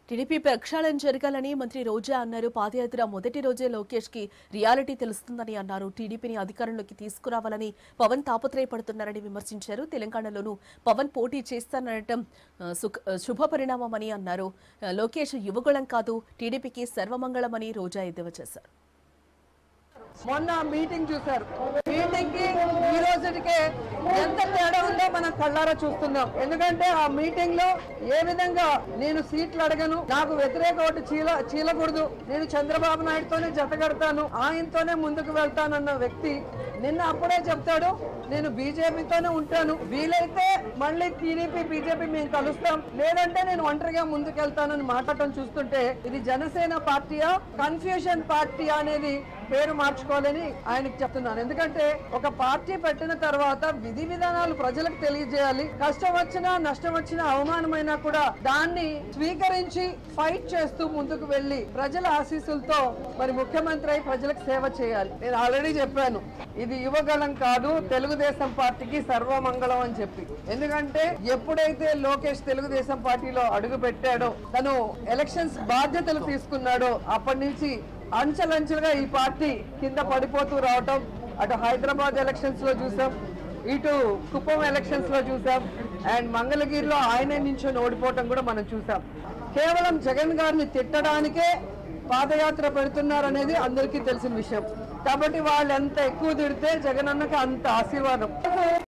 TDP ప్రక్షాళన జరగాలని మంత్రి రోజా అన్నారు పాదయాత్ర మొదటి రోజే లోకేష్ కి రియాలిటీ తెలుస్తుందని అన్నారు టీడీపీని అధికారంలోకి తీసుకురావాలని పవన్ తాపత్రయపడుతున్నారని విమర్శించారు తెలంగాణలోనూ పవన్ పోటీ చేస్తాననటం ఆ, సుఖ- ఆ, శుభ పరిణామమని అన్నారు ఆ, లోకేష్ యువకులం కాదు టీడీపీకి సర్వమంగళమని రోజా ఎద్దేవా చేశారు మొన్న మీటింగ్ చూశారు మీటింగ్ కి ఈ రోజుకే ఎంత తేడా ఉందో మనం కళ్ళారా చూస్తున్నాం ఎందుకంటే ఆ మీటింగ్ లో ఏ విధంగా నేను సీట్లు అడగను నాకు వ్యతిరేక ఓటు చీల చీలకూడదు నేను చంద్రబాబు నాయుడుతోనే జతగడతాను ఆయనతోనే ముందుకు వెళ్తానన్న వ్యక్తి నిన్న అప్పుడే చెప్తాడు నేను బీజేపీతోనే ఉంటాను వీలైతే మళ్ళీ టీడీపీ బీజేపీ మేము కలుస్తాం లేదంటే నేను ఒంటరిగా ముందుకెళ్తానని మాట్లాడటం చూస్తుంటే ఇది జనసేన పార్టీయా కన్ఫ్యూషన్ పార్టీ అనేది పేరు మార్చుకోవాలని ఆయనకి చెప్తున్నాను ఎందుకంటే ఒక పార్టీ పెట్టిన తర్వాత విధి విధానాలు ప్రజలకు తెలియజేయాలి కష్టం వచ్చినా నష్టం వచ్చినా అవమానమైనా కూడా దాన్ని స్వీకరించి ఫైట్ చేస్తూ ముందుకు వెళ్ళి ప్రజల ఆశీస్సులతో మరి ముఖ్యమంత్రి అయి ప్రజలకు సేవ చేయాలి నేను ఆల్రెడీ చెప్పాను ఇది యువగళం కాదు తెలుగుదేశం పార్టీకి సర్వమంగళం అని చెప్పి ఎందుకంటే ఎప్పుడైతే లోకేష్ తెలుగుదేశం పార్టీలో అడుగు పెట్టాడో తను ఎలక్షన్స్ బాధ్యతలు తీసుకున్నాడో అప్పటి నుంచి అంచెలంచెలుగా ఈ పార్టీ కింద పడిపోతూ రావటం అటు హైదరాబాద్ ఎలక్షన్స్ లో చూసాం ఇటు కుప్పం ఎలక్షన్స్ లో చూసాం అండ్ మంగళగిరిలో ఆయనే నించొని ఓడిపోవటం కూడా మనం చూసాం కేవలం జగన్ గారిని తిట్టడానికే పాదయాత్ర పెడుతున్నారనేది అందరికీ తెలిసిన విషయం కాబట్టి వాళ్ళు ఎంత ఎక్కువ తిడితే జగన్ అన్నకి అంత ఆశీర్వాదం